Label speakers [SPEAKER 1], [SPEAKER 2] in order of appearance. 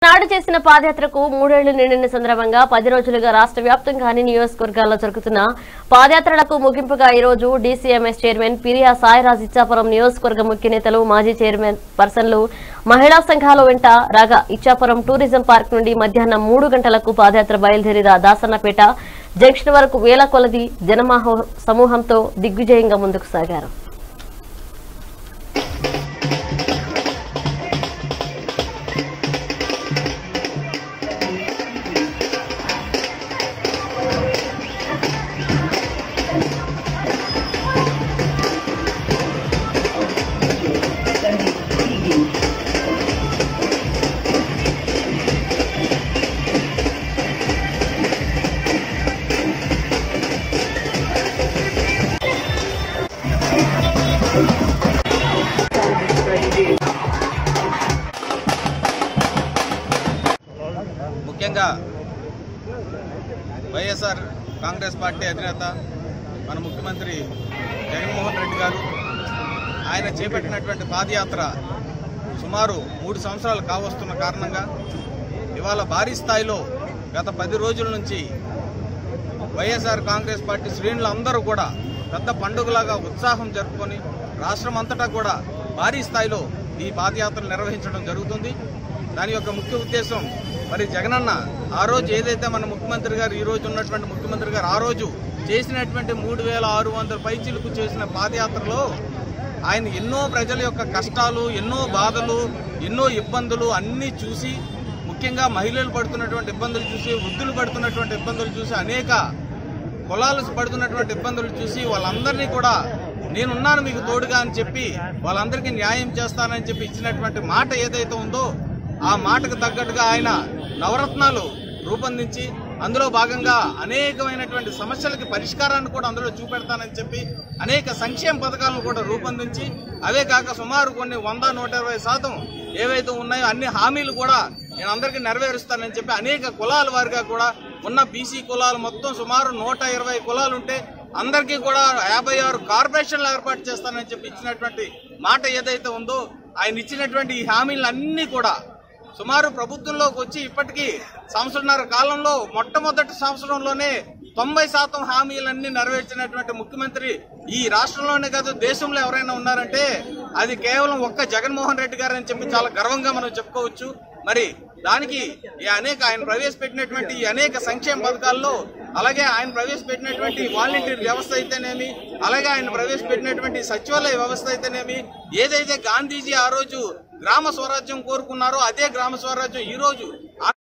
[SPEAKER 1] నాడు చేసిన పాదయాత్రకు మూడేళ్లు నిండిన సందర్భంగా పది రోజులుగా రాష్ట్ర వ్యాప్తంగా అన్ని నియోజకవర్గాల్లో జరుగుతున్న పాదయాత్రలకు ముగింపుగా ఈ రోజు డీసీఎంఎస్ చైర్మన్ పిరియా సాయిరాజ్ ఇచ్చాపురం నియోజకవర్గ ముఖ్య నేతలు మాజీ చైర్మన్ పర్సన్లు మహిళా సంఘాల వెంట రాగా ఇచ్చాపురం టూరిజం పార్క్ నుండి మధ్యాహ్నం మూడు గంటలకు పాదయాత్ర బయలుదేరిన దాసన్నపేట జంక్షన్ వరకు వేల కొలది జనమాహ సమూహంతో దిగ్విజయంగా ముందుకు సాగారు
[SPEAKER 2] ముఖ్యంగా వైఎస్ఆర్ కాంగ్రెస్ పార్టీ అధినేత మన ముఖ్యమంత్రి జగన్మోహన్ రెడ్డి గారు ఆయన చేపట్టినటువంటి పాదయాత్ర సుమారు మూడు సంవత్సరాలు కావస్తున్న కారణంగా ఇవాళ భారీ స్థాయిలో గత పది రోజుల నుంచి వైఎస్ఆర్ కాంగ్రెస్ పార్టీ శ్రేణులందరూ కూడా పెద్ద పండుగలాగా ఉత్సాహం జరుపుకొని రాష్ట్రం అంతటా కూడా భారీ స్థాయిలో ఈ పాదయాత్రలు నిర్వహించడం జరుగుతుంది దాని యొక్క ముఖ్య ఉద్దేశం మరి జగనన్న ఆ రోజు ఏదైతే మన ముఖ్యమంత్రి గారు ఈ రోజు ఉన్నటువంటి ముఖ్యమంత్రి గారు ఆ రోజు చేసినటువంటి మూడు వేల ఆరు వందల పైచీలకు చేసిన పాదయాత్రలో ఆయన ఎన్నో ప్రజల యొక్క కష్టాలు ఎన్నో బాధలు ఎన్నో ఇబ్బందులు అన్నీ చూసి ముఖ్యంగా మహిళలు పడుతున్నటువంటి ఇబ్బందులు చూసి వృద్ధులు పడుతున్నటువంటి ఇబ్బందులు చూసి అనేక కులాలు పడుతున్నటువంటి ఇబ్బందులు చూసి వాళ్ళందరినీ కూడా నేనున్నాను మీకు తోడుగా అని చెప్పి వాళ్ళందరికీ న్యాయం చేస్తానని చెప్పి ఇచ్చినటువంటి మాట ఏదైతే ఉందో ఆ మాటకు తగ్గట్టుగా ఆయన నవరత్నాలు రూపొందించి అందులో భాగంగా అనేకమైనటువంటి సమస్యలకి పరిష్కారాన్ని కూడా అందులో చూపెడతానని చెప్పి అనేక సంక్షేమ పథకాలను కూడా రూపొందించి అవే కాక సుమారు కొన్ని వంద నూట ఇరవై శాతం ఏవైతే ఉన్నాయో అన్ని హామీలు కూడా నేను అందరికీ నెరవేరుస్తానని చెప్పి అనేక కులాల వారిగా కూడా ఉన్న బీసీ కులాలు మొత్తం సుమారు నూట ఇరవై కులాలు ఉంటే అందరికీ కూడా యాభై ఆరు కార్పొరేషన్లు ఏర్పాటు చేస్తానని చెప్పి ఇచ్చినటువంటి మాట ఏదైతే ఉందో ఆయన ఇచ్చినటువంటి ఈ హామీలన్నీ కూడా సుమారు ప్రభుత్వంలోకి వచ్చి ఇప్పటికీ సంవత్సరన్నర కాలంలో మొట్టమొదటి సంవత్సరంలోనే తొంభై శాతం హామీలన్నీ నెరవేర్చినటువంటి ముఖ్యమంత్రి ఈ రాష్ట్రంలోనే కాదు దేశంలో ఎవరైనా ఉన్నారంటే అది కేవలం ఒక్క జగన్మోహన్ రెడ్డి గారు అని చెప్పి చాలా గర్వంగా మనం చెప్పుకోవచ్చు మరి దానికి ఈ అనేక ఆయన ప్రవేశపెట్టినటువంటి ఈ అనేక సంక్షేమ పథకాల్లో అలాగే ఆయన ప్రవేశపెట్టినటువంటి వాలంటీర్ వ్యవస్థ అయితేనేమి అలాగే ఆయన ప్రవేశపెట్టినటువంటి సచివాలయ వ్యవస్థ అయితేనేమి ఏదైతే గాంధీజీ ఆ రోజు గ్రామ స్వరాజ్యం కోరుకున్నారో అదే గ్రామ స్వరాజ్యం ఈ రోజు